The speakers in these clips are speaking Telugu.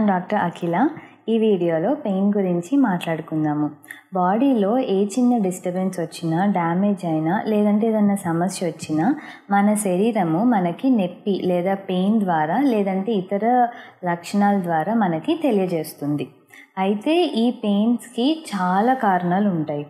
డాక్టర్ అఖిల ఈ వీడియోలో పెయిన్ గురించి మాట్లాడుకుందాము బాడీలో ఏ చిన్న డిస్టర్బెన్స్ వచ్చినా డ్యామేజ్ అయినా లేదంటే ఏదన్నా సమస్య వచ్చినా మన శరీరము మనకి నొప్పి లేదా పెయిన్ ద్వారా లేదంటే ఇతర లక్షణాల ద్వారా మనకి తెలియజేస్తుంది అయితే ఈ పెయిన్స్కి చాలా కారణాలు ఉంటాయి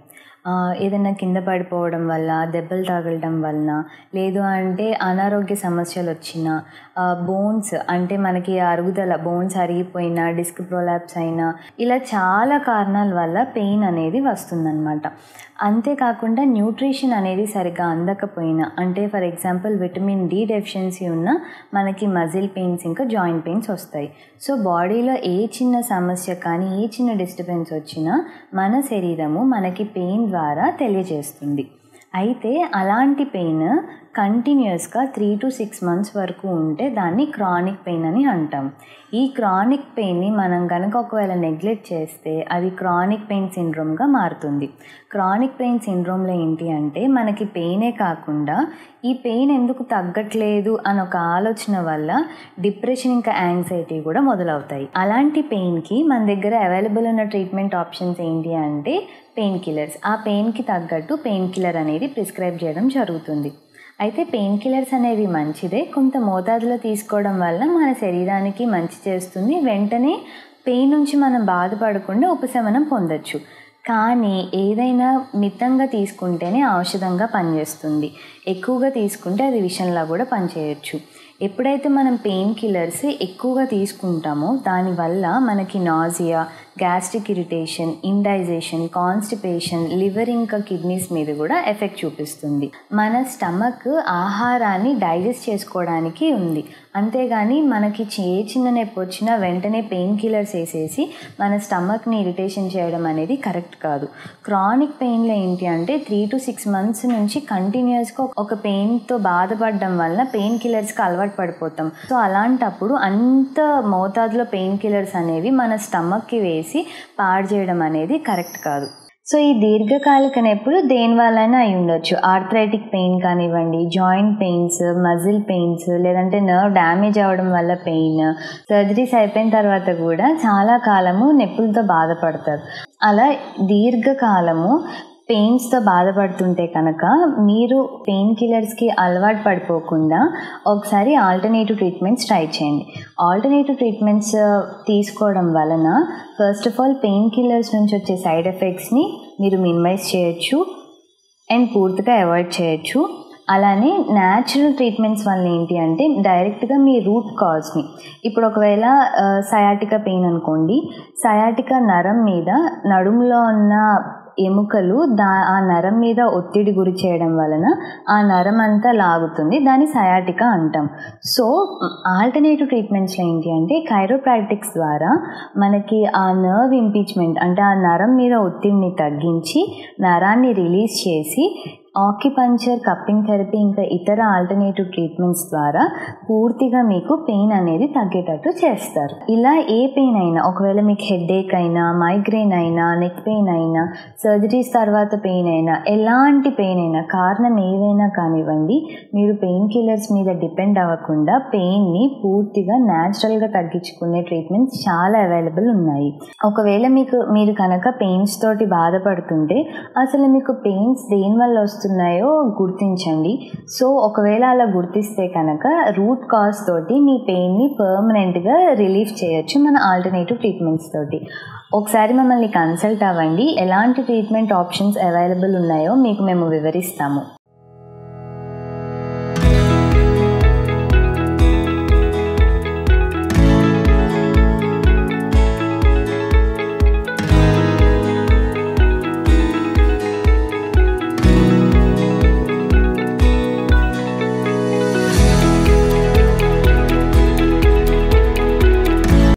ఏదైనా కింద పడిపోవడం వల్ల దెబ్బలు తగలడం వలన లేదు అంటే అనారోగ్య సమస్యలు వచ్చిన బోన్స్ అంటే మనకి అరుగుదల బోన్స్ అరిగిపోయినా డిస్క్ ప్రొలాప్స్ అయినా ఇలా చాలా కారణాల వల్ల పెయిన్ అనేది వస్తుందన్నమాట అంతేకాకుండా న్యూట్రిషన్ అనేది సరిగ్గా అందకపోయినా అంటే for example vitamin D deficiency ఉన్న మనకి మజిల్ పెయిన్స్ ఇంకా జాయింట్ పెయిన్స్ వస్తాయి సో బాడీలో ఏ చిన్న సమస్య కానీ ఏ చిన్న డిస్టర్బెన్స్ వచ్చినా మన శరీరము మనకి పెయిన్ ద్వారా తెలియజేస్తుంది అయితే అలాంటి పెయిన్ కంటిన్యూస్గా త్రీ టు సిక్స్ మంత్స్ వరకు ఉంటే దాన్ని క్రానిక్ పెయిన్ అని అంటాం ఈ క్రానిక్ పెయిన్ని మనం కనుక ఒకవేళ నెగ్లెక్ట్ చేస్తే అది క్రానిక్ పెయిన్ సిండ్రోమ్గా మారుతుంది క్రానిక్ పెయిన్ సిండ్రోమ్లో ఏంటి అంటే మనకి పెయినే కాకుండా ఈ పెయిన్ ఎందుకు తగ్గట్లేదు అని ఒక ఆలోచన వల్ల డిప్రెషన్ ఇంకా యాంగ్జైటీ కూడా మొదలవుతాయి అలాంటి పెయిన్కి మన దగ్గర అవైలబుల్ ఉన్న ట్రీట్మెంట్ ఆప్షన్స్ ఏంటి అంటే పెయిన్ కిల్లర్స్ ఆ పెయిన్కి తగ్గట్టు పెయిన్ కిల్లర్ అనేది ప్రిస్క్రైబ్ చేయడం జరుగుతుంది అయితే పెయిన్ కిల్లర్స్ అనేవి మంచిదే కొంత మోతాదులో తీసుకోవడం వల్ల మన శరీరానికి మంచి చేస్తుంది వెంటనే పెయిన్ నుంచి మనం బాధపడకుండా ఉపశమనం పొందొచ్చు కానీ ఏదైనా మితంగా తీసుకుంటేనే ఔషధంగా పనిచేస్తుంది ఎక్కువగా తీసుకుంటే అది విషంలా కూడా పనిచేయచ్చు ఎప్పుడైతే మనం పెయిన్ కిల్లర్స్ ఎక్కువగా తీసుకుంటామో దానివల్ల మనకి nausea gastric irritation indigestion constipation liver ఇంకా కిడ్నీస్ మీద కూడా ఎఫెక్ట్ చూపిస్తుంది మన స్టమక్ ఆహారాన్ని డైజెస్ట్ చేసుకోవడానికి ఉంది అంతేగాని మనకి ఏ చిన్న నొప్పి వచ్చినా వెంటనే పెయిన్ కిల్లర్స్ వేసేసి మన స్టమక్ని ఇరిటేషన్ చేయడం అనేది కరెక్ట్ కాదు క్రానిక్ పెయిన్లో ఏంటి అంటే త్రీ టు సిక్స్ మంత్స్ నుంచి కంటిన్యూస్గా ఒక పెయిన్తో బాధపడడం వల్ల పెయిన్ కిల్లర్స్కి అలవాటు పడిపోతాం సో అలాంటప్పుడు అంత మోతాదులో పెయిన్ కిల్లర్స్ అనేవి మన స్టమక్కి వేసి పాడు చేయడం అనేది కరెక్ట్ కాదు సో ఈ దీర్ఘకాలిక నొప్పులు దేని వల్లైనా అయి ఉండొచ్చు ఆర్థరైటిక్ పెయిన్ కానివ్వండి జాయింట్ పెయిన్స్ మజిల్ పెయిన్స్ లేదంటే నర్వ్ డ్యామేజ్ అవ్వడం వల్ల పెయిన్ సర్జరీస్ అయిపోయిన తర్వాత కూడా చాలా కాలము నొప్పులతో బాధపడతారు అలా దీర్ఘకాలము పెయిన్స్తో బాధపడుతుంటే కనుక మీరు పెయిన్ కిల్లర్స్కి అలవాటు పడిపోకుండా ఒకసారి ఆల్టర్నేటివ్ ట్రీట్మెంట్స్ ట్రై చేయండి ఆల్టర్నేటివ్ ట్రీట్మెంట్స్ తీసుకోవడం వలన first of all pain killers నుంచి వచ్చే సైడ్ ఎఫెక్ట్స్ని మీరు మినిమైజ్ చేయొచ్చు అండ్ పూర్తిగా అవాయిడ్ చేయొచ్చు అలానే న్యాచురల్ ట్రీట్మెంట్స్ వల్ల ఏంటి అంటే డైరెక్ట్గా మీ రూట్ కాజ్ని ఇప్పుడు ఒకవేళ సయాటికా పెయిన్ అనుకోండి సయాటికా నరం మీద నడుములో ఉన్న ఎముకలు దా ఆ నరం మీద ఒత్తిడి గురి చేయడం వలన ఆ నరం అంతా లాగుతుంది దాన్ని సయాటికా అంటాం సో ఆల్టర్నేటివ్ ట్రీట్మెంట్స్లో ఏంటి అంటే కైరోప్రాక్టిక్స్ ద్వారా మనకి ఆ నర్వ్ ఇంపీచ్మెంట్ అంటే ఆ నరం మీద ఒత్తిడిని తగ్గించి నరాన్ని రిలీజ్ చేసి ఆక్యుపంచర్ కప్పింగ్ థెరపీ ఇంకా ఇతర ఆల్టర్నేటివ్ ట్రీట్మెంట్స్ ద్వారా పూర్తిగా మీకు పెయిన్ అనేది తగ్గేటట్టు చేస్తారు ఇలా ఏ పెయిన్ అయినా ఒకవేళ మీకు హెడేక్ అయినా మైగ్రెయిన్ అయినా నెక్ పెయిన్ అయినా సర్జరీస్ తర్వాత పెయిన్ అయినా ఎలాంటి పెయిన్ అయినా కారణం ఏదైనా కానివ్వండి మీరు పెయిన్ కిల్లర్స్ మీద డిపెండ్ అవ్వకుండా పెయిన్ని పూర్తిగా న్యాచురల్గా తగ్గించుకునే ట్రీట్మెంట్స్ చాలా అవైలబుల్ ఉన్నాయి ఒకవేళ మీకు మీరు కనుక పెయిన్స్ తోటి బాధపడుతుంటే అసలు మీకు పెయిన్స్ దేనివల్ల వస్తున్నాయో గుర్తించండి సో ఒకవేళ అలా గుర్తిస్తే కనుక రూట్ కాజ్ తోటి మీ పెయిన్ని పర్మనెంట్గా రిలీఫ్ చేయొచ్చు మన ఆల్టర్నేటివ్ ట్రీట్మెంట్స్ తోటి ఒకసారి మమ్మల్ని కన్సల్ట్ అవ్వండి ఎలాంటి ట్రీట్మెంట్ ఆప్షన్స్ అవైలబుల్ ఉన్నాయో మీకు మేము వివరిస్తాము